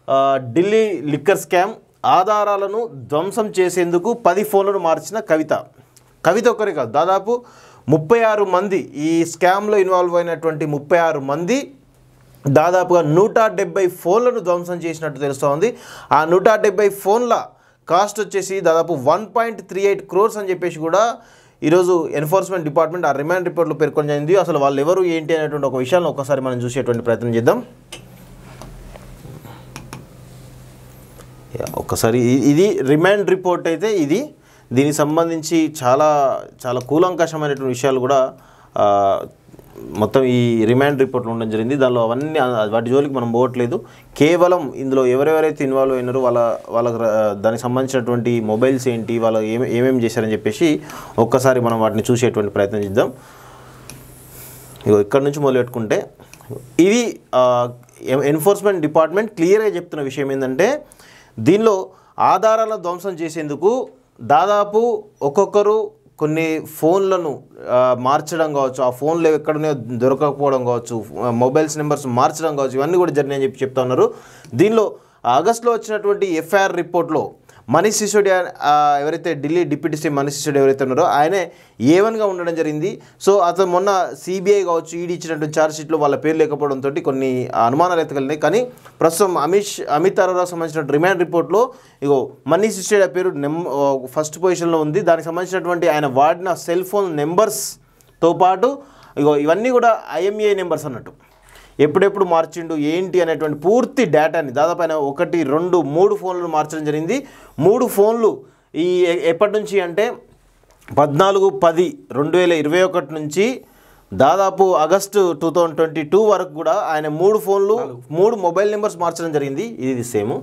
ఆ, Delhi liquor scam ఆధారాలను ధ్వంసం చేసేందుకు పది ఫోన్లను మార్చిన కవిత కవిత ఒక్కరే కాదు దాదాపు ముప్పై ఆరు మంది ఈ స్కామ్లో ఇన్వాల్వ్ అయినటువంటి ముప్పై ఆరు మంది దాదాపుగా నూట డెబ్బై ఫోన్లను ధ్వంసం చేసినట్టు తెలుస్తోంది ఆ నూట డెబ్బై ఫోన్ల కాస్ట్ వచ్చేసి దాదాపు one point three eight crores అని చెప్పేసి కూడా ఈరోజు ఎన్ఫోర్స్మెంట్ డిపార్ట్మెంట్ ఆ రిమాండ్ రిపోర్ట్లో పేర్కొనింది అసలు వాళ్ళు ఎవరు ఏంటి అనేటువంటి ఒక విషయాన్ని ఒకసారి మనం చూసేటువంటి ప్రయత్నం చేద్దాం యా, ఒక్కసారి ఇ- ఇది రిమాండ్ రిపోర్ట్ అయితే ఇది దీనికి సంబంధించి చాలా చాలా కూలంకషమైనటువంటి విషయాలు కూడా ఆ, మొత్తం ఈ రిమాండ్ రిపోర్ట్లో ఉండడం జరిగింది దానిలో అవన్నీ ఆ- వాటి జోలికి మనం పోవట్లేదు కేవలం ఇందులో ఎవరెవరైతే ఇన్వాల్వ్ అయినారో వాళ్ళ వాళ్ళకి ర- దానికి సంబంధించినటువంటి మొబైల్స్ ఏంటి వాళ్ళు ఏమే ఏమేమి చేశారని చెప్పేసి ఒక్కసారి మనం వాటిని చూసేటువంటి ప్రయత్నం చేద్దాం ఇగో ఇక్కడ నుంచి మొదలు పెట్టుకుంటే ఇది ఎన్ఫోర్స్మెంట్ డిపార్ట్మెంట్ క్లియర్గా చెప్తున్న విషయం ఏంటంటే దీనిలో ఆధారాలను ధ్వంసం చేసేందుకు దాదాపు ఒక్కొక్కరు కొన్ని ఫోన్లను ఆ, మార్చడం కావచ్చు ఆ ఫోన్లు ఎక్కడనే దొరకకపోవడం కావచ్చు ఆ, మొబైల్స్ నెంబర్స్ మార్చడం కావచ్చు ఇవన్నీ కూడా జరిగినాయని చెప్పి చెప్తా ఉన్నారు దీనిలో ఆగస్టులో వచ్చినటువంటి ఎఫ్ఐఆర్ రిపోర్ట్లో మనీష్ సిసోడియా ఆ, ఎవరైతే ఢిల్లీ డిప్యూటీ సీఎం మనీష్ సిసోడియా ఎవరైతే ఉన్నారో ఆయనే ఏవన్గా ఉండడం జరిగింది సో అతను మొన్న సిబిఐ కావచ్చు ఈడీ ఇచ్చినటువంటి ఛార్జ్ షీట్లో వాళ్ళ పేరు లేకపోవడంతో కొన్ని అనుమానాలు అయితే కలిగినాయి కానీ ప్రస్తుతం అమిత్ షా- అమిత్ అరోరా సంబంధించిన రిమాండ్ రిపోర్ట్లో ఇగో మనీష్ సిసోడియా పేరు నెం ఫస్ట్ పొజిషన్లో ఉంది దానికి సంబంధించినటువంటి ఆయన వాడిన సెల్ ఫోన్ నెంబర్స్తో పాటు ఇగో ఇవన్నీ కూడా ఐఎంఏ నెంబర్స్ అన్నట్టు ఎప్పుడెప్పుడు మార్చిండు ఏంటి అనేటువంటి పూర్తి డేటాని దాదాపు ఆయన ఒకటి రెండు మూడు ఫోన్లు మార్చడం జరిగింది మూడు ఫోన్లు ఈ ఎ- ఎప్పటి నుంచి అంటే పద్నాలుగు పది రెండు వేల ఇరవై ఒకటి నుంచి దాదాపు August two thousand twenty two వరకు కూడా ఆయన మూడు ఫోన్లు మూడు మొబైల్ నెంబర్స్ మార్చడం జరిగింది ఇది సేమ్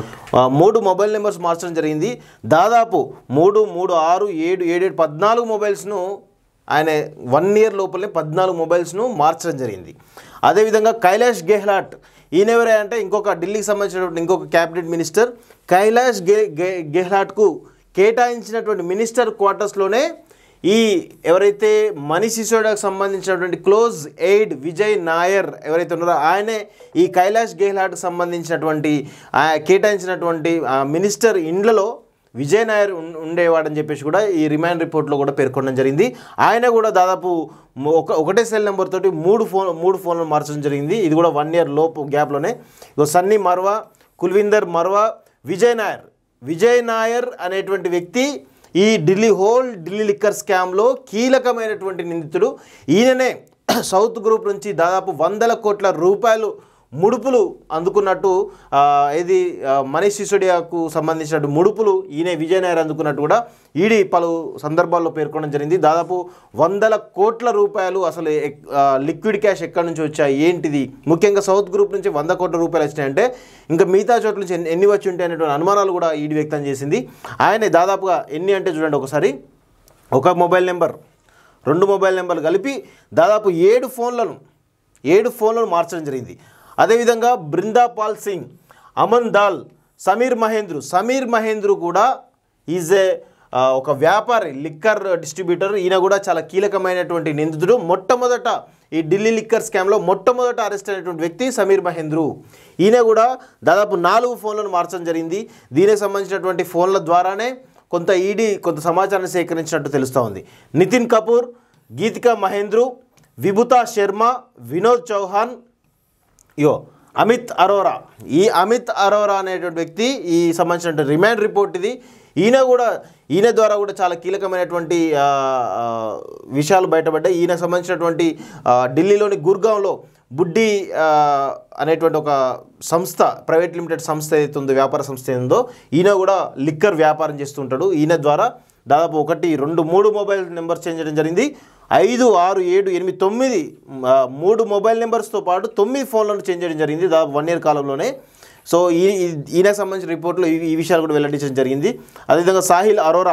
మూడు మొబైల్ నెంబర్స్ మార్చడం జరిగింది దాదాపు మూడు మూడు ఆరు ఏడు ఏడు ఏడు పద్నాలుగు మొబైల్స్ను ఆయన వన్ ఇయర్ లోపలే పద్నాలుగు మొబైల్స్ను మార్చడం జరిగింది అదేవిధంగా కైలాష్ గెహ్లాట్ ఈయన ఎవరే అంటే ఇంకొక ఢిల్లీకి సంబంధించినటువంటి ఇంకొక క్యాబినెట్ మినిస్టర్ కైలాష్ గె గె- గెహ్లాట్కు కేటాయించినటువంటి మినిస్టర్ క్వార్టర్స్లోనే ఈ ఎవరైతే మనీష్ సిసోడియాకు సంబంధించినటువంటి క్లోజ్ ఎయిడ్ విజయ్ నాయర్ ఎవరైతే ఉన్నారో ఆయనే ఈ కైలాష్ గెహ్లాట్కు సంబంధించినటువంటి ఆ కేటాయించినటువంటి ఆ మినిస్టర్ ఇండ్లలో విజయ్ నాయర్ ఉన్- ఉండేవాడని చెప్పేసి కూడా ఈ రిమాండ్ రిపోర్ట్లో కూడా పేర్కొనడం జరిగింది ఆయన కూడా దాదాపు మొ- ఒక ఒకటే సెల్ నెంబర్ తోటి మూడు ఫోన్ మూడు ఫోన్లు మార్చడం జరిగింది ఇది కూడా వన్ ఇయర్ లోపు గ్యాప్లోనే ఇగో సన్నీ మర్వా కుల్విందర్ మర్వా విజయ్ నాయర్ విజయ్ నాయర్ అనేటువంటి వ్యక్తి ఈ ఢిల్లీ హోల్ ఢిల్లీ లిక్కర్ స్కామ్లో కీలకమైనటువంటి నిందితుడు ఈయననే సౌత్ గ్రూప్ నుంచి దాదాపు వందల కోట్ల రూపాయలు ముడుపులు అందుకున్నట్టు ఆ, ఇది ఆ, మనీష్ సిసోడియాకు సంబంధించిన ముడుపులు ఈయన విజయ్ నాయర్ అందుకున్నట్టు కూడా ఈడీ పలు సందర్భాల్లో పేర్కొనడం జరిగింది దాదాపు వందల కోట్ల రూపాయలు అసలు ఎక్- ఆ, లిక్విడ్ క్యాష్ ఎక్కడి నుంచి వచ్చాయి ఏంటిది ముఖ్యంగా సౌత్ గ్రూప్ నుంచి వంద కోట్ల రూపాయలు వచ్చినాయంటే ఇంకా మిగతా చోట్ల నుంచి ఎన్ని- ఎన్ని వచ్చి ఉంటాయి అనేటువంటి అనుమానాలు కూడా ఈడీ వ్యక్తం చేసింది ఆయనే దాదాపుగా ఎన్ని అంటే చూడండి ఒకసారి ఒక మొబైల్ నెంబర్ రెండు మొబైల్ నెంబర్లు కలిపి దాదాపు ఏడు ఫోన్లను ఏడు ఫోన్లను మార్చడం జరిగింది అదేవిధంగా బృందాపాల్ సింగ్ అమన్ దాల్ సమీర్ మహేంద్రు సమీర్ మహేంద్రు కూడా ఈజ్ ఏ ఆ, ఒక వ్యాపారి లిక్కర్ డిస్ట్రిబ్యూటర్ ఈయన కూడా చాలా కీలకమైనటువంటి నిందితుడు మొట్టమొదట ఈ ఢిల్లీ లిక్కర్ స్కామ్లో మొట్టమొదట అరెస్ట్ అయినటువంటి వ్యక్తి సమీర్ మహేంద్రు ఈయన కూడా దాదాపు నాలుగు ఫోన్లను మార్చడం జరిగింది దీనికి సంబంధించినటువంటి ఫోన్ల ద్వారానే కొంత ఈడీ కొంత సమాచారాన్ని సేకరించినట్టు తెలుస్తూ ఉంది నితిన్ కపూర్ గీతికా మహేంద్రు విభుతా శర్మ వినోద్ చౌహాన్ ఇగో అమిత్ అరోరా ఈ అమిత్ అరోరా అనేటువంటి వ్యక్తి ఈ సంబంధించిన రిమాండ్ రిపోర్ట్ ఇది ఈయన కూడా ఈయన ద్వారా కూడా చాలా కీలకమైనటువంటి ఆ, ఆ, విషయాలు బయటపడ్డాయి ఈయనకు సంబంధించినటువంటి ఆ, ఢిల్లీలోని గుర్గాంలో బుడ్డి ఆ, అనేటువంటి ఒక సంస్థ ప్రైవేట్ లిమిటెడ్ సంస్థ ఏదైతే ఉందో వ్యాపార సంస్థ ఏందో ఈయన కూడా లిక్కర్ వ్యాపారం చేస్తుంటాడు ఈయన ద్వారా దాదాపు ఒకటి రెండు మూడు మొబైల్ నెంబర్స్ చేంజ్ చేయడం జరిగింది ఐదు ఆరు ఏడు ఎనిమిది తొమ్మిది ఆ, మూడు మొబైల్ నెంబర్స్తో పాటు తొమ్మిది ఫోన్లను చేంజ్ చేయడం జరిగింది దాదాపు వన్ ఇయర్ కాలంలోనే సో ఈ ఈ- ఈయనకు సంబంధించిన రిపోర్ట్లో ఈ ఈ విషయాలు కూడా వెల్లడించడం జరిగింది అదేవిధంగా సాహిల్ అరోరా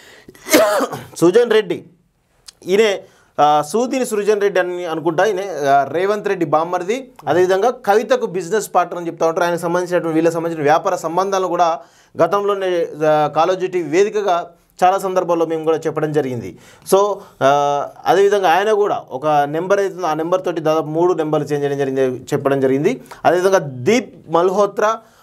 సుజన్ రెడ్డి ఈయనే ఆ, సూదిని సృజన్ రెడ్డి అని అనుకుంటా ఈయన ఆ, రేవంత్ రెడ్డి బామ్మర్ది అదేవిధంగా కవితకు బిజినెస్ పార్ట్నర్ అని చెప్తా ఉంటారు ఆయనకు సంబంధించినటువంటి వీళ్ళకి సంబంధించిన వ్యాపార సంబంధాలను కూడా గతంలోనే ఆ, కాలోజీ టీవీ వేదికగా చాలా సందర్భాల్లో మేము కూడా చెప్పడం జరిగింది సో ఆ, అదేవిధంగా ఆయన కూడా ఒక నెంబర్ అవుతుందో ఆ నెంబర్ తోటి దాదాపు మూడు నెంబర్లు చేంజ్ చేయడం జరిగింది చెప్పడం జరిగింది అదేవిధంగా దీప్ మల్హోత్రా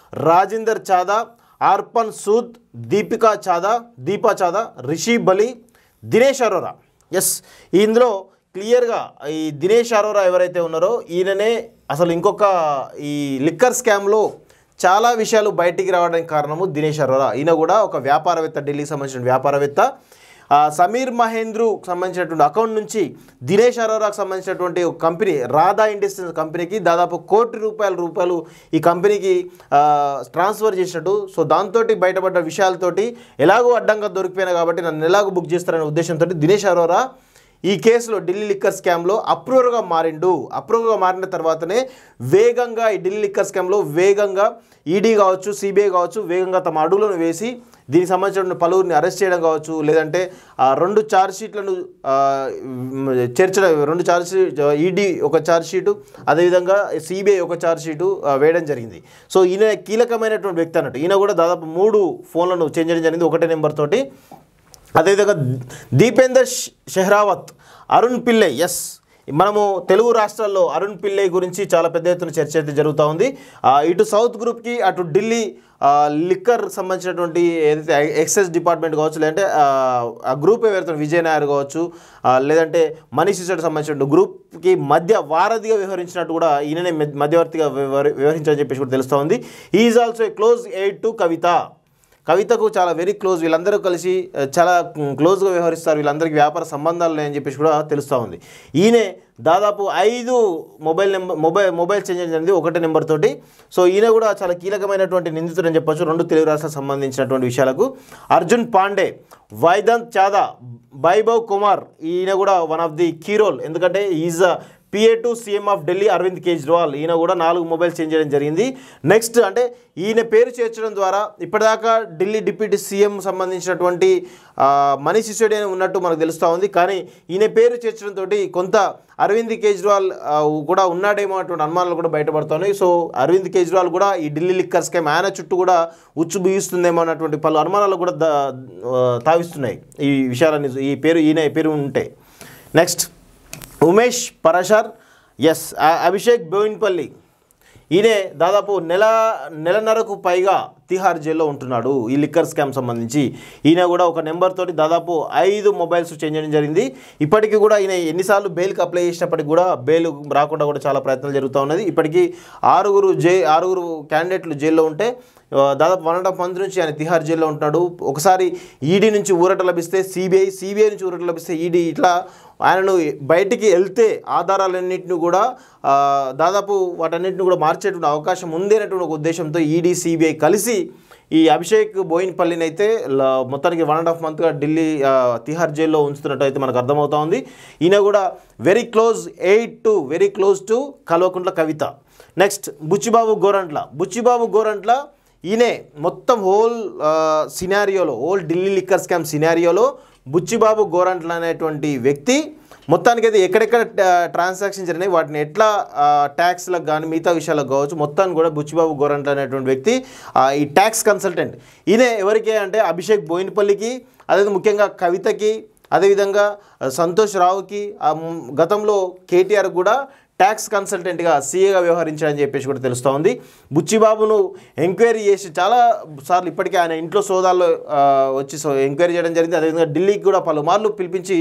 రాజేందర్ చాదా ఆర్పన్ సూద్ దీపికా చాదా దీపా చాదా రిషి బలి దినేష్ అరోరా ఎస్ ఇందులో క్లియర్గా ఈ దినేష్ అరోరా ఎవరైతే ఉన్నారో ఈయననే అసలు ఇంకొక ఈ లిక్కర్ స్కామ్లో చాలా విషయాలు బయటికి రావడానికి కారణము దినేష్ అరోరా ఈయన కూడా ఒక వ్యాపారవేత్త ఢిల్లీకి సంబంధించిన వ్యాపారవేత్త ఆ, సమీర్ మహేంద్రు సంబంధించినటువంటి అకౌంట్ నుంచి దినేష్ అరోరాకు సంబంధించినటువంటి ఒక కంపెనీ రాధా ఇండస్ట్రీస్ కంపెనీకి దాదాపు కోటి రూపాయల రూపాయలు ఈ కంపెనీకి ఆ, ట్రాన్స్ఫర్ చేసినట్టు సో దాంతో బయటపడ్డ విషయాలతోటి ఎలాగో అడ్డంగా దొరికిపోయినా కాబట్టి నన్ను ఎలాగో బుక్ చేస్తారనే ఉద్దేశంతో దినేష్ అరోరా ఈ కేసులో ఢిల్లీ లిక్కర్ స్కామ్లో అప్రూవర్గా మారిండు అప్రూవర్గా మారిన తర్వాతనే వేగంగా ఈ ఢిల్లీ లిక్కర్ స్కామ్లో వేగంగా ఈడీ కావచ్చు సిబిఐ కావచ్చు వేగంగా తమ అడుగులను వేసి దీనికి సంబంధించిన పలువురిని అరెస్ట్ చేయడం కావచ్చు లేదంటే ఆ రెండు ఛార్జ్ షీట్లను ఆ, మ్, చేర్చడం రెండు ఛార్జ్ షీట్ ఈడీ ఒక ఛార్జ్ షీటు అదేవిధంగా సిబిఐ ఒక ఛార్జ్ షీటు ఆ, వేయడం జరిగింది సో ఈయన కీలకమైనటువంటి వ్యక్తి అన్నట్టు ఈయన కూడా దాదాపు మూడు ఫోన్లను చేంజ్ చేయడం జరిగింది ఒకటే నెంబర్ తోటి అదేవిధంగా దీపేందర్ ష్- షెహ్రావత్ అరుణ్ పిల్లై ఎస్ మనము తెలుగు రాష్ట్రాల్లో అరుణ్ పిల్లై గురించి చాలా పెద్ద ఎత్తున చర్చ అయితే జరుగుతూ ఉంది ఆ, ఇటు సౌత్ గ్రూప్కి అటు ఢిల్లీ ఆ, లిక్కర్ సంబంధించినటువంటి ఏదైతే ఎక్సైజ్ డిపార్ట్మెంట్ కావచ్చు లేదంటే ఆ, ఆ గ్రూప్ ఎవరైతే విజయ్ నాయర్ కావచ్చు ఆ, లేదంటే మనీష్ సిసోడ్ సంబంధించిన గ్రూప్కి మధ్య వారధిగా వ్యవహరించినట్టు కూడా ఈయననే మధ్య- మధ్యవర్తిగా వ్యవహరి- వ్యవహరించాలని చెప్పేసి కూడా తెలుస్తూ ఉంది is also a close aide to Kavitha కవితకు చాలా వెరీ క్లోజ్ వీళ్ళందరూ కలిసి ఆ, చాలా క్లోజ్గా వ్యవహరిస్తారు వీళ్ళందరికీ వ్యాపార సంబంధాలు ఉన్నాయని చెప్పేసి కూడా తెలుస్తూ ఉంది ఈయనే దాదాపు ఐదు mobile number mobile mobile change జరిగింది ఒకటే నెంబర్ తోటి సో ఈయన కూడా చాలా కీలకమైనటువంటి నిందితుడు అని చెప్పొచ్చు రెండు తెలుగు రాష్ట్రాలకు సంబంధించినటువంటి విషయాలకు అర్జున్ పాండే వైదంత్ చాదా వైభవ్ కుమార్ ఈయన కూడా one of the key role ఎందుకంటే is a PA to CM of Delhi Arvind Kejriwal ఈయన కూడా నాలుగు మొబైల్స్ చేంజ్ చేయడం జరిగింది నెక్స్ట్ అంటే ఈయన పేరు చేర్చడం ద్వారా ఇప్పటిదాకా ఢిల్లీ డిప్యూటీ సీఎం సంబంధించినటువంటి ఆ, మనీష్ సిసోడియా ఉన్నట్టు మనకు తెలుస్తూ ఉంది కానీ ఈయన పేరు చేర్చడంతో కొంత అరవింద్ కేజ్రీవాల్ ఆ, కూడా ఉన్నాడేమో అటువంటి అనుమానాలు కూడా బయటపడుతున్నాయి సో అరవింద్ కేజ్రీవాల్ కూడా ఈ ఢిల్లీ లిక్కర్ స్కామ్ ఆయన చుట్టూ కూడా ఉచ్చు బిగిస్తుందేమో అన్నటువంటి పలు అనుమానాలు కూడా దా- ఆ, తావిస్తున్నాయి ఈ విషయాలన్నీ ఈ పేరు ఈయన పేరు ఉంటే నెక్స్ట్ ఉమేష్ పరషర్ ఎస్ అభిషేక్ బోయిన్పల్లి ఈయనే దాదాపు నెల నెలన్నరకు పైగా తిహార్ జైల్లో ఉంటున్నాడు ఈ లిక్కర్ స్కామ్ సంబంధించి ఈయన కూడా ఒక నెంబర్ తోటి దాదాపు ఐదు మొబైల్స్ చేంజ్ చేయడం జరిగింది ఇప్పటికీ కూడా ఈయన ఎన్నిసార్లు బెయిల్కి అప్లై చేసినప్పటికీ కూడా బెయిల్ రాకుండా కూడా చాలా ప్రయత్నాలు జరుగుతూ ఉన్నది ఇప్పటికీ ఆరుగురు జై ఆరుగురు క్యాండిడేట్లు జైల్లో ఉంటే ఆ, దాదాపు వన్ అండ్ హాఫ్ మంత్ నుంచి ఆయన తిహార్ జైల్లో ఉంటున్నాడు ఒకసారి ఈడీ నుంచి ఊరట లభిస్తే సిబిఐ సిబిఐ నుంచి ఊరట లభిస్తే ఈడీ ఇట్లా ఆయనను బయటికి వెళ్తే ఆధారాలన్నింటినీ కూడా ఆ, దాదాపు వాటన్నిటిని కూడా మార్చేటువంటి అవకాశం ఉంది అనేటువంటి ఒక ఉద్దేశంతో ఈడీ సిబిఐ కలిసి ఈ అభిషేక్ బోయిన్పల్లిని అయితే ల- మొత్తానికి వన్ అండ్ హాఫ్ మంత్గా ఢిల్లీ ఆ, తిహార్ జైల్లో ఉంచుతున్నట్టు అయితే మనకు అర్థమవుతా ఉంది ఈయన కూడా very close aide to very close to Kalvakuntla Kavitha next Butchibabu Gorantla Butchibabu Gorantla ఈయనే మొత్తం హోల్ సినారియోలో హోల్ ఢిల్లీ లిక్కర్ స్కామ్ సినారియోలో బుచ్చిబాబు గోరంట్ల అనేటువంటి వ్యక్తి మొత్తానికి ఎక్కడెక్కడ ట్రాన్సాక్షన్ జరిగినాయి వాటిని ఎట్లా ట్యాక్స్లకు కానీ మిగతా విషయాలకు కావచ్చు మొత్తాన్ని కూడా బుచ్చిబాబు గోరంట్ల అనేటువంటి వ్యక్తి ఆ, ఈ ట్యాక్స్ కన్సల్టెంట్ ఈయన ఎవరికి అంటే అభిషేక్ బోయినపల్లికి అదే ముఖ్యంగా కవితకి అదేవిధంగా ఆ, సంతోష్ రావుకి ఆ, మ్, గతంలో కేటీఆర్ కూడా ట్యాక్స్ కన్సల్టెంట్గా సీఏగా వ్యవహరించాడని చెప్పేసి కూడా తెలుస్తూ ఉంది బుచ్చిబాబును ఎంక్వైరీ చేసి చాలా సార్లు ఇప్పటికే ఆయన ఇంట్లో సోదాల్లో ఆ, వచ్చి సో ఎంక్వైరీ చేయడం జరిగింది అదేవిధంగా ఢిల్లీకి కూడా పలుమార్లు పిలిపించి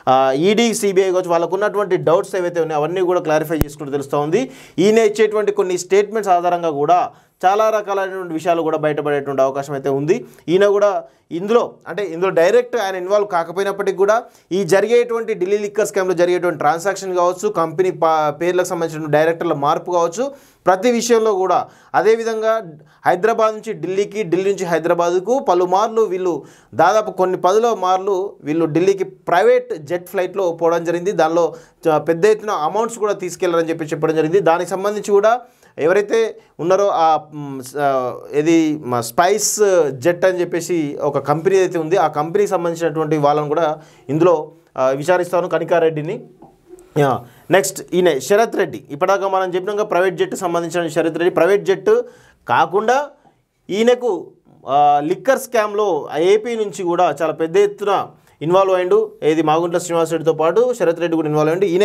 ఈడీ సిబిఐ కావచ్చు వాళ్ళకు ఉన్నటువంటి డౌట్స్ ఏవైతే ఉన్నాయో అవన్నీ కూడా క్లారిఫై చేసుకుంటూ తెలుస్తూ ఉంది ఈయన ఇచ్చేటువంటి కొన్ని స్టేట్మెంట్స్ ఆధారంగా కూడా చాలా రకాలైనటువంటి విషయాలు కూడా బయటపడేటువంటి అవకాశం అయితే ఉంది ఈయన కూడా ఇందులో అంటే ఇందులో డైరెక్ట్ ఆయన ఇన్వాల్వ్ కాకపోయినప్పటికీ కూడా ఈ జరిగేటువంటి ఢిల్లీ లిక్కర్ స్కామ్లో జరిగేటువంటి ట్రాన్సాక్షన్ కావచ్చు కంపెనీ పా పేర్లకు సంబంధించిన డైరెక్టర్ల మార్పు కావచ్చు ప్రతి విషయంలో కూడా అదేవిధంగా హైదరాబాద్ నుంచి ఢిల్లీకి ఢిల్లీ నుంచి హైదరాబాద్కు పలుమార్లు వీళ్ళు దాదాపు కొన్ని పదుల మార్లు వీళ్ళు ఢిల్లీకి ప్రైవేట్ జెట్ ఫ్లైట్లో పోవడం జరిగింది దానిలో చ- పెద్ద ఎత్తున అమౌంట్స్ కూడా తీసుకెళ్లారని చెప్పి చెప్పడం జరిగింది దానికి సంబంధించి కూడా ఎవరైతే ఉన్నారో ఆ మ్, స- ఆ, ఇది మా స్పైస్ జెట్ అని చెప్పేసి ఒక కంపెనీ అయితే ఉంది ఆ కంపెనీకి సంబంధించినటువంటి వాళ్ళని కూడా ఇందులో ఆ, విచారిస్తాను కనికారెడ్డిని యా. నెక్స్ట్ ఈయన శరత్ రెడ్డి ఇప్పటిదాకా మనం చెప్పినాక ప్రైవేట్ జెట్ సంబంధించిన శరత్ రెడ్డి ప్రైవేట్ జెట్ కాకుండా ఈయనకు ఆ, లిక్కర్ స్కామ్లో ఏపీ నుంచి కూడా చాలా పెద్ద ఎత్తున ఇన్వాల్వ్ అయ్యిండు ఏది మాగుంట్ల శ్రీనివాస్ రెడ్డితో పాటు శరత్ రెడ్డి కూడా ఇన్వాల్వ్ అయ్యిండు ఈయనే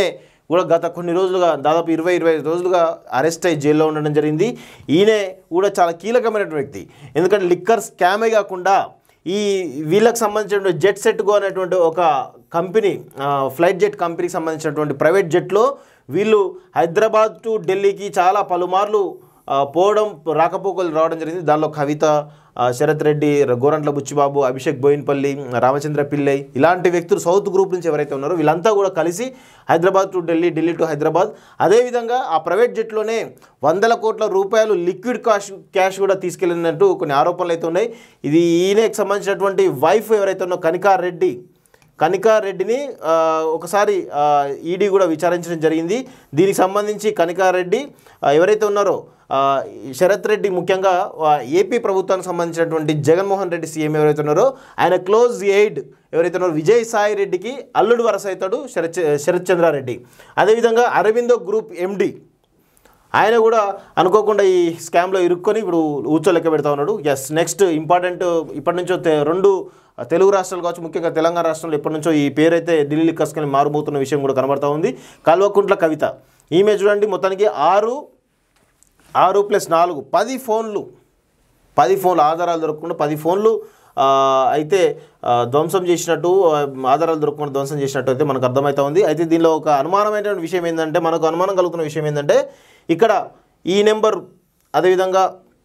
కూడా గత కొన్ని రోజులుగా దాదాపు ఇరవై ఇరవై ఐదు రోజులుగా అరెస్ట్ అయ్యి జైల్లో ఉండడం జరిగింది ఈయనే కూడా చాలా కీలకమైనటువంటి వ్యక్తి ఎందుకంటే లిక్కర్ స్కామే కాకుండా ఈ వీళ్ళకి సంబంధించినటువంటి జెట్ సెట్ గో అనేటువంటి ఒక కంపెనీ ఆ, ఫ్లైట్ జెట్ కంపెనీకి సంబంధించినటువంటి ప్రైవేట్ జెట్లో వీళ్ళు హైదరాబాద్ టు ఢిల్లీకి చాలా పలుమార్లు ఆ, పోవడం రాకపోకలు రావడం జరిగింది దానిలో కవిత ఆ, శరత్ రెడ్డి గోరంట్ల బుచ్చిబాబు అభిషేక్ బోయిన్పల్లి రామచంద్ర పిల్లై ఇలాంటి వ్యక్తులు సౌత్ గ్రూప్ నుంచి ఎవరైతే ఉన్నారో వీళ్ళంతా కూడా కలిసి హైదరాబాద్ టు ఢిల్లీ ఢిల్లీ టు హైదరాబాద్ అదేవిధంగా ఆ ప్రైవేట్ జెట్లోనే వందల కోట్ల రూపాయలు లిక్విడ్ కాష్ క్యాష్ కూడా తీసుకెళ్ళినట్టు కొన్ని ఆరోపణలు అయితే ఉన్నాయి ఇది ఈయనకి సంబంధించినటువంటి వైఫ్ ఎవరైతే ఉన్నో కనికా రెడ్డి కనికా రెడ్డిని ఆ, ఒకసారి ఈడీ కూడా విచారించడం జరిగింది దీనికి సంబంధించి కనికా రెడ్డి ఆ, ఎవరైతే ఉన్నారో ఆ, ఈ శరత్ రెడ్డి ముఖ్యంగా ఆ, ఏపీ ప్రభుత్వానికి సంబంధించినటువంటి జగన్మోహన్ రెడ్డి సీఎం ఎవరైతే ఉన్నారో ఆయన క్లోజ్ ఎయిడ్ ఎవరైతే ఉన్నారో విజయ్ సాయి రెడ్డికి అల్లుడు వరస అవుతాడు శరత్ శరత్ చంద్రారెడ్డి అదేవిధంగా అరవిందో గ్రూప్ ఎండి ఆయన కూడా అనుకోకుండా ఈ స్కామ్లో ఇరుక్కొని ఇప్పుడు ఊచో లెక్క పెడతా ఉన్నాడు ఎస్ నెక్స్ట్ ఇంపార్టెంట్ ఇప్పటి నుంచో తె- రెండు తెలుగు రాష్ట్రాలు కావచ్చు ముఖ్యంగా తెలంగాణ రాష్ట్రంలో ఎప్పటి నుంచో ఈ పేరు అయితే ఢిల్లీ కసుకొని మారుమోతున్న విషయం కూడా కనబడతా ఉంది కల్వకుంట్ల కవిత ఈమె చూడండి మొత్తానికి ఆరు ఆరు ప్లస్ నాలుగు పది ఫోన్లు పది ఫోన్లు ఆధారాలు దొరకకుండా పది ఫోన్లు ఆ, అయితే ఆ, ధ్వంసం చేసినట్టు ఆ, ఆధారాలు దొరకకుండా ధ్వంసం చేసినట్టు అయితే మనకు అర్థమవుతా ఉంది అయితే దీనిలో ఒక అనుమానమైనటువంటి విషయం ఏంటంటే మనకు అనుమానం కలుగుతున్న విషయం ఏంటంటే ఇక్కడ ఈ నెంబర్ అదేవిధంగా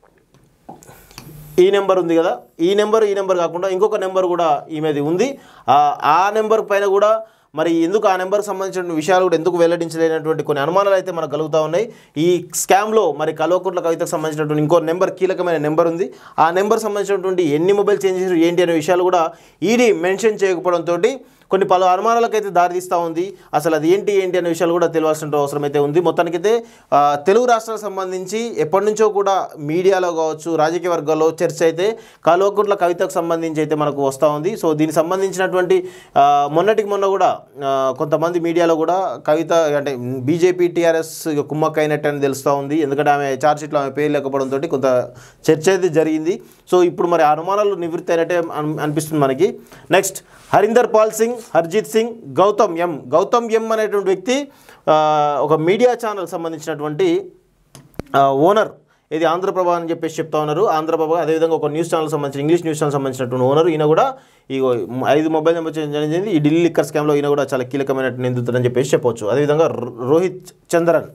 ఈ నెంబర్ ఉంది కదా ఈ నెంబర్ ఈ నెంబర్ కాకుండా ఇంకొక నెంబర్ కూడా ఈమెది ఉంది ఆ ఆ నెంబర్ పైన కూడా మరి ఎందుకు ఆ నెంబర్కి సంబంధించిన విషయాలు కూడా ఎందుకు వెల్లడించలేనటువంటి కొన్ని అనుమానాలు అయితే మనకు కలుగుతూ ఉన్నాయి ఈ స్కామ్లో మరి కల్వకుంట్ల కవితకు సంబంధించినటువంటి ఇంకో నెంబర్ కీలకమైన నెంబర్ ఉంది ఆ నెంబర్ సంబంధించినటువంటి ఎన్ని మొబైల్ చేంజ్ చేశారు ఏంటి అనే విషయాలు కూడా ఈడీ మెన్షన్ చేయకపోవడంతో కొన్ని పలు అనుమానాలకు అయితే దారితీస్తూ ఉంది అసలు అది ఏంటి ఏంటి అనే విషయాలు కూడా తెలియాల్సిన అవసరం అయితే ఉంది మొత్తానికైతే ఆ, తెలుగు రాష్ట్రాలకు సంబంధించి ఎప్పటి నుంచో కూడా మీడియాలో కావచ్చు రాజకీయ వర్గాల్లో చర్చ అయితే కల్వకుంట్ల కవితకు సంబంధించి అయితే మనకు వస్తూ ఉంది సో దీనికి సంబంధించినటువంటి ఆ, మొన్నటికి మొన్న కూడా ఆ, కొంతమంది మీడియాలో కూడా కవిత అంటే బీజేపీ టీఆర్ఎస్ కుమ్మక్క అయినట్టు అని తెలుస్తూ ఉంది ఎందుకంటే ఆమె ఛార్జ్ షీట్లో ఆమె పేరు లేకపోవడంతో కొంత చర్చ అయితే జరిగింది సో ఇప్పుడు మరి ఆ అనుమానాలు నివృత్తి అయినట్టే అన్- అనిపిస్తుంది మనకి next Harinder Pal Singh Harjeet Singh Gautam M Gautam M అనేటువంటి వ్యక్తి ఆ, ఒక మీడియా ఛానల్ సంబంధించినటువంటి ఆ, ఓనర్ ఇది ఆంధ్రప్రభ అని చెప్పేసి చెప్తా ఉన్నారు ఆంధ్రప్రభ అదేవిధంగా ఒక న్యూస్ ఛానల్ సంబంధించిన ఇంగ్లీష్ న్యూస్ ఛానల్ సంబంధించినటువంటి ఓనర్ ఈయన కూడా ఈ ఐదు మొబైల్ నెంబర్ చేంజ్ జరిగింది ఈ ఢిల్లీ లిక్కర్ స్కామ్లో ఈయన కూడా చాలా కీలకమైన నిందితుడని చెప్పేసి చెప్పొచ్చు అదేవిధంగా రో- రోహిత్ చంద్రన్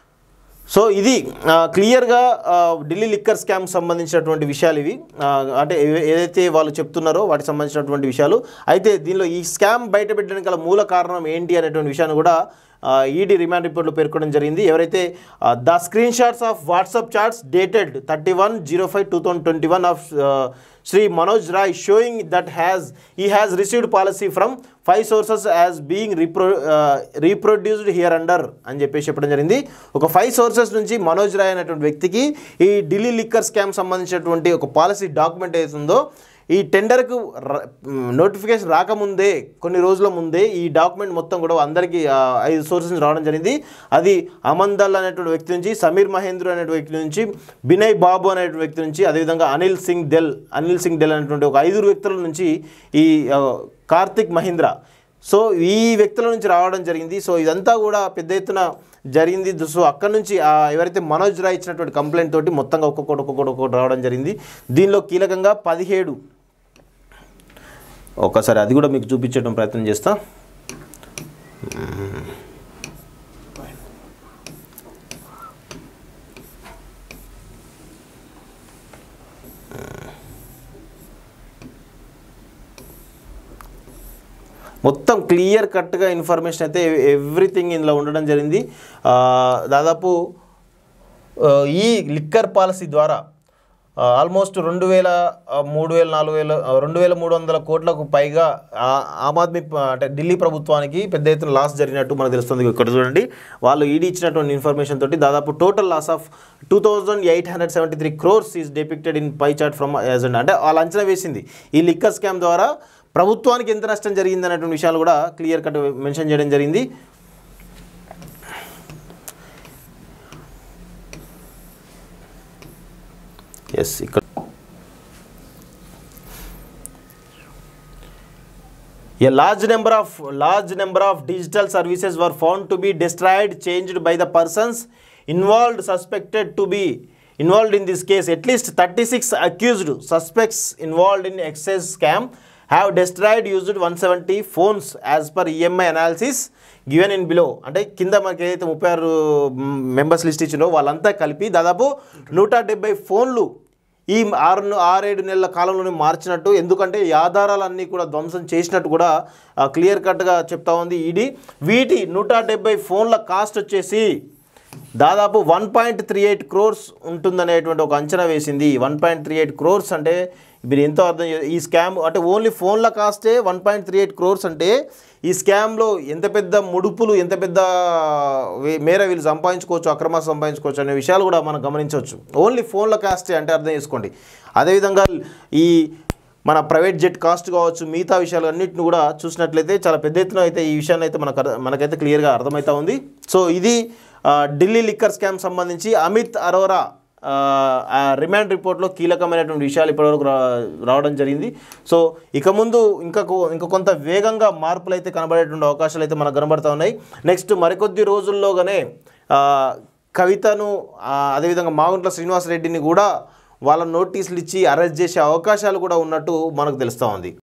సో ఇది ఆ, క్లియర్గా ఆ, ఢిల్లీ లిక్కర్ స్కామ్ సంబంధించినటువంటి విషయాలు ఇవి ఆ, అంటే ఏ- ఏదైతే వాళ్ళు చెప్తున్నారో వాటికి సంబంధించినటువంటి విషయాలు అయితే దీనిలో ఈ స్కామ్ బయటపెట్టడానికి గల మూల కారణం ఏంటి అనేటువంటి విషయాన్ని కూడా ఈడీ రిమాండ్ రిపోర్ట్లో పేర్కొనడం జరిగింది ఎవరైతే the screen shots of WhatsApp chats dated thirty one zero five two thousand twenty one of Shri Manoj Rai showing that has he has received policy from five sources as being repro reproduced here under అని చెప్పేసి చెప్పడం జరిగింది ఒక five sources నుంచి మనోజ్ రాయ్ అనేటువంటి వ్యక్తికి ఈ Delhi liquor scam సంబంధించినటువంటి ఒక పాలసీ డాక్యుమెంట్ ఏతుందో ఈ టెండర్కు నోటిఫికేషన్ రాకముందే కొన్ని రోజుల ముందే ఈ డాక్యుమెంట్ మొత్తం కూడా అందరికీ ఆ, ఐదు సోర్సెస్ నుంచి రావడం జరిగింది అది అమందల్ అనేటువంటి వ్యక్తి నుంచి సమీర్ మహేంద్ర అనేటువంటి వ్యక్తి నుంచి బినయ్ బాబు అనేటువంటి వ్యక్తి నుంచి అదేవిధంగా అనిల్ సింగ్ డెల్ అనిల్ సింగ్ డెల్ అనేటువంటి ఒక ఐదుగురు వ్యక్తుల నుంచి ఈ ఆ, కార్తిక్ మహీంద్ర సో ఈ వ్యక్తుల నుంచి రావడం జరిగింది సో ఇదంతా కూడా పెద్ద ఎత్తున జరిగింది సో అక్కడ నుంచి ఆ ఎవరైతే మనోజ్ రాయ్ ఇచ్చినటువంటి కంప్లైంట్ తోటి మొత్తంగా ఒక్కొక్కటి ఒక్కొక్కటి ఒక్కొక్కటి రావడం జరిగింది దీనిలో కీలకంగా పదిహేడు ఒకసారి అది కూడా మీకు చూపించడం ప్రయత్నం చేస్తా మొత్తం క్లియర్ కట్గా ఇన్ఫర్మేషన్ అయితే ఎవ్రీథింగ్ ఇందులో ఉండడం జరిగింది ఆ, దాదాపు ఆ, ఈ లిక్కర్ పాలసీ ద్వారా ఆల్మోస్ట్ రెండు వేల ఆ, మూడు వేల నాలుగు వేల ఆ, రెండు వేల మూడు వందల కోట్లకు పైగా ఆ- ఆమ్ ఆద్మీ ప- అంటే ఢిల్లీ ప్రభుత్వానికి పెద్ద ఎత్తున లాస్ జరిగినట్టు మనకు తెలుస్తుంది ఇక్కడ చూడండి వాళ్ళు ఈడీ ఇచ్చినటువంటి ఇన్ఫర్మేషన్ తోటి దాదాపు total loss of two thousand eight hundred seventy three crores is depicted in pie chart from agenda అంటే వాళ్ళు అంచనా వేసింది ఈ లిక్కర్ స్కామ్ ద్వారా ప్రభుత్వానికి ఎంత నష్టం జరిగింది అనేటువంటి విషయాలు కూడా క్లియర్ కట్ మెన్షన్ చేయడం జరిగింది ఎస్ ఇక్కడ A large number of large number of digital services were found to be destroyed, changed by the persons involved, suspected to be involved in this case. At least 36 accused suspects involved in excess scam have destroyed used 170 phones as per EMI analysis given in below అంటే కింద మనకి ఏదైతే ముప్పై ఆరు members list ఇచ్చిందో వాళ్ళంతా కలిపి దాదాపు నూట డెబ్బై ఫోన్లు ఈ ఆరు ఆరేడు నెలల కాలంలోనే మార్చినట్టు ఎందుకంటే ఈ ఆధారాలన్నీ కూడా ధ్వంసం చేసినట్టు కూడా క్లియర్ కట్గా చెప్తా ఉంది ఈడీ వీటి నూట డెబ్బై ఫోన్ల కాస్ట్ వచ్చేసి దాదాపు one point three eight crores ఉంటుందనేటువంటి ఒక అంచనా వేసింది one point three eight crores అంటే మీరు ఎంతో అర్థం చే- ఈ స్కామ్ అంటే ఓన్లీ ఫోన్ల కాస్టే one point three eight crores అంటే ఈ స్కామ్లో ఎంత పెద్ద ముడుపులు ఎంత పెద్ద వే- మేర వీళ్ళు సంపాదించుకోవచ్చు అక్రమ సంపాదించుకోవచ్చు అనే విషయాలు కూడా మనం గమనించవచ్చు ఓన్లీ ఫోన్ల కాస్టే అంటే అర్థం చేసుకోండి అదేవిధంగా ఈ మన ప్రైవేట్ జెట్ కాస్ట్ కావచ్చు మిగతా విషయాలు అన్నింటిని కూడా చూసినట్లయితే చాలా పెద్ద ఎత్తున అయితే ఈ విషయాన్ని అయితే మనకు అర్థ- మనకైతే క్లియర్గా అర్థమవుతా ఉంది సో ఇది ఆ, ఢిల్లీ లిక్కర్ స్కామ్ సంబంధించి అమిత్ అరోరా ఆ, ఆ రిమాండ్ రిపోర్ట్లో కీలకమైనటువంటి విషయాలు ఇప్పటివరకు రా రావడం జరిగింది సో ఇక ముందు ఇంకా కొ- ఇంకా కొంత వేగంగా మార్పులు అయితే కనబడేటువంటి అవకాశాలు అయితే మనకు కనబడతా ఉన్నాయి నెక్స్ట్ మరికొద్ది రోజుల్లోగానే ఆ, కవితను ఆ, అదేవిధంగా మాగుంట్ల శ్రీనివాసరెడ్డిని కూడా వాళ్ళ నోటీసులు ఇచ్చి అరెస్ట్ చేసే అవకాశాలు కూడా ఉన్నట్టు మనకు తెలుస్తూ ఉంది